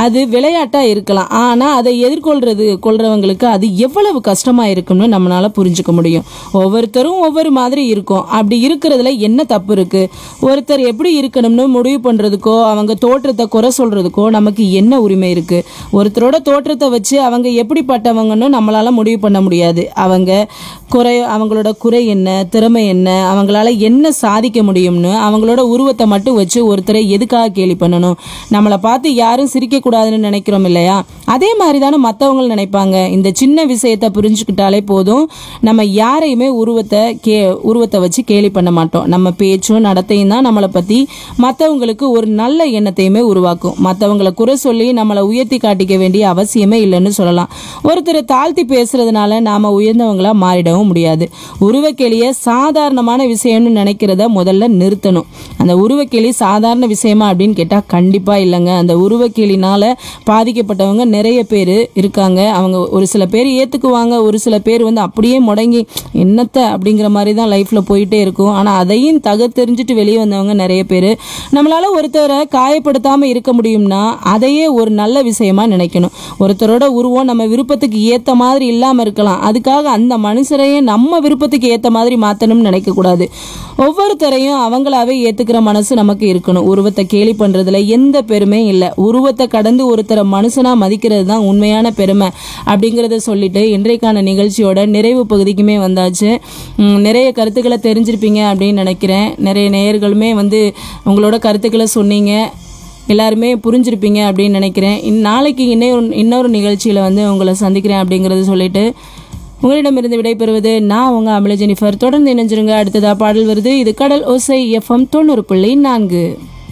அது விளையாட்டா இருக்கலாம் ஆனா அதை எதிர்கொள்றது கொள்றவங்களுக்கு அது எவ்வளவு கஷ்டமா இருக்கும்னு நம்மளால புரிஞ்சுக்க முடியும் ஒவ்வொருத்தரும் ஒவ்வொரு மாதிரி இருக்கும் அப்படி இருக்கிறதுல என்ன தப்பு இருக்கு ஒருத்தர் எப்படி இருக்கணும்னு முடிவு பண்றதுக்கோ அவங்க தோற்றத்தை குறை சொல்றதுக்கோ நமக்கு என்ன உரிமை இருக்கு ஒருத்தரோட தோற்றத்தை வச்சு அவங்க எப்படிப்பட்டவங்கன்னு நம்மளால முடிவு பண்ண முடியாது அவங்க குறை அவங்களோட குறை என்ன திறமை என்ன அவங்களால என்ன சாதிக்க முடியும்னு அவங்களோட உருவத்தை மட்டும் வச்சு ஒருத்தரை எதுக்காக கேலி பண்ணணும் நம்மளை பார்த்து யாரும் சிரிக்கக்கூடாதுன்னு நினைக்கிறோம் இல்லையா அதே மாதிரி தானே மற்றவங்க நினைப்பாங்க இந்த சின்ன விஷயத்தை புரிஞ்சுக்கிட்டாலே போதும் நம்ம யாரையுமே உருவத்தை கே உருவத்தை வச்சு கேலி பண்ண மாட்டோம் நம்ம பேச்சும் நடத்தையும் தான் நம்மளை பற்றி மற்றவங்களுக்கு ஒரு நல்ல எண்ணத்தையுமே உருவாக்கும் மற்றவங்களை குறை சொல்லி நம்மளை உயர்த்தி காட்டிக்க வேண்டிய அவசியமே இல்லைன்னு சொல்லலாம் ஒருத்தரை தாழ்த்தி பேசுறதுனால நாம உயர்ந்தவங்களா மாறிடவும் முடியாது உருவக்கேலியை சாதாரணமான விஷயம்னு நினைக்கிறத முதல்ல நிறுத்தணும் அந்த உருவக்கேலி சாதாரண விஷயமா அப்படின்னு கேட்டால் கண்டிப்பாக இல்லைங்க அந்த உருவக்கேலினால பாதிக்கப்பட்டவங்க நிறைய பேர் இருக்காங்க அவங்க ஒரு சில பேர் ஏற்றுக்குவாங்க ஒரு சில பேர் வந்து அப்படியே முடங்கி என்னத்த அப்படிங்கிற மாதிரி தான் லைஃப்பில் போயிட்டே இருக்கும் ஆனால் அதையும் தகத்தெரிஞ்சிட்டு வெளியே வந்தவங்க நிறைய பேர் நம்மளால ஒருத்தரை காயப்படுத்தாமல் இருக்க முடியும்னா அதையே ஒரு நல்ல விஷயமா நினைக்கணும் ஒருத்தரோட உருவம் நம்ம விருப்பத்துக்கு ஏற்ற மாதிரி இல்லாமல் இருக்கலாம் அதுக்காக அந்த மனுஷரையே நம்ம விருப்பத்துக்கு ஏற்ற மாதிரி மாற்றணும்னு நினைக்கக்கூடாது ஒவ்வொருத்தரையும் அவங்களாவே ஏற்றுக்கிற மனசு நமக்கு இருக்கணும் உருவத்தை கேலி பண்ணுறதுல எந்த பெருமையும் இல்லை உருவத்தை கடந்து ஒருத்தரை மனுஷனாக மதிக்கிறது தான் உண்மையான பெருமை அப்படிங்கிறத சொல்லிட்டு இன்றைக்கான நிகழ்ச்சியோட நிறைவு பகுதிக்குமே வந்தாச்சு உம், நிறைய கருத்துக்களை தெரிஞ்சிருப்பீங்க அப்படின்னு நினைக்கிறேன் நிறைய நேயர்களுமே வந்து உங்களோட கருத்துக்களை சொன்னீங்க எல்லாருமே புரிஞ்சிருப்பீங்க அப்படின்னு நினைக்கிறேன் இன் நாளைக்கு இன்னொரு இன்னொரு நிகழ்ச்சியில் வந்து உங்களை சந்திக்கிறேன் அப்படிங்கிறது சொல்லிட்டு உங்களிடமிருந்து விடைபெறுவது நான் உங்க அமில ஜெனிஃபர் தொடர்ந்து இணைஞ்சிருங்க அடுத்ததா பாடல் வருது இது கடல் ஓசை எஃப்எம் தொண்ணூறு புள்ளி நான்கு